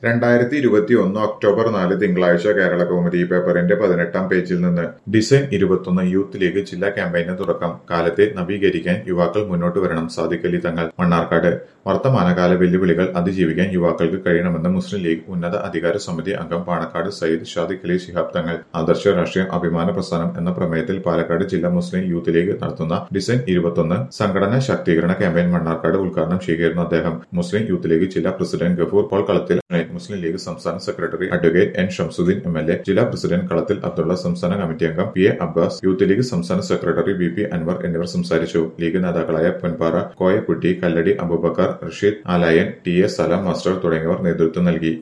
രണ്ടായിരത്തി ഇരുപത്തിയൊന്ന് ഒക്ടോബർ നാല് തിങ്കളാഴ്ച കേരള കൗമുദി പേപ്പറിന്റെ പതിനെട്ടാം പേജിൽ നിന്ന് ഡിസൈൻ ഇരുപത്തൊന്ന് യൂത്ത് ലീഗ് ജില്ലാ ക്യാമ്പയിന് തുടക്കം കാലത്തെ നവീകരിക്കാൻ യുവാക്കൾ മുന്നോട്ട് വരണം സാദിഖലി തങ്ങൾ മണ്ണാർക്കാട് വർത്തമാനകാല വെല്ലുവിളികൾ അതിജീവിക്കാൻ യുവാക്കൾക്ക് കഴിയണമെന്ന് മുസ്ലിം ലീഗ് ഉന്നത അധികാര സമിതി അംഗം പാണക്കാട് സയ്യിദ് ഷാദിഖ് അലി ശിഹാബ് തങ്ങൾ ആദർശ രാഷ്ട്രീയം അഭിമാന പ്രസ്ഥാനം എന്ന പ്രമേയത്തിൽ പാലക്കാട് ജില്ലാ മുസ്ലിം യൂത്ത് ലീഗ് നടത്തുന്ന ഡിസൈൻ ഇരുപത്തൊന്ന് സംഘടനാ ശാക്തീകരണ ക്യാമ്പയിൻ മണ്ണാർക്കാട് ഉദ്ഘാടനം ചെയ്യുകയായിരുന്നു അദ്ദേഹം മുസ്ലിം യൂത്ത് ലീഗ് ജില്ലാ പ്രസിഡന്റ് ഗഫൂർ പോൾ കളത്തിൽ മുസ്ലിം ലീഗ് സംസ്ഥാന secretary advocate N Shamsudheen M L A ജില്ലാ പ്രസിഡന്റ് കളത്തിൽ അബ്ദുള്ള സംസ്ഥാന കമ്മിറ്റി അംഗം പി എ അബ്ബാസ് യൂത്ത് ലീഗ് സംസ്ഥാന സെക്രട്ടറി വി പി അൻവർ എന്നിവർ സംസാരിച്ചു ലീഗ് നേതാക്കളായ പൊൻപാറ കോയക്കുട്ടി കല്ലടി അബൂബക്കർ റഷീദ് ആലായൻ ടി എസ് സലാം മാസ്റ്റർ തുടങ്ങിയവർ നേതൃത്വം നൽകി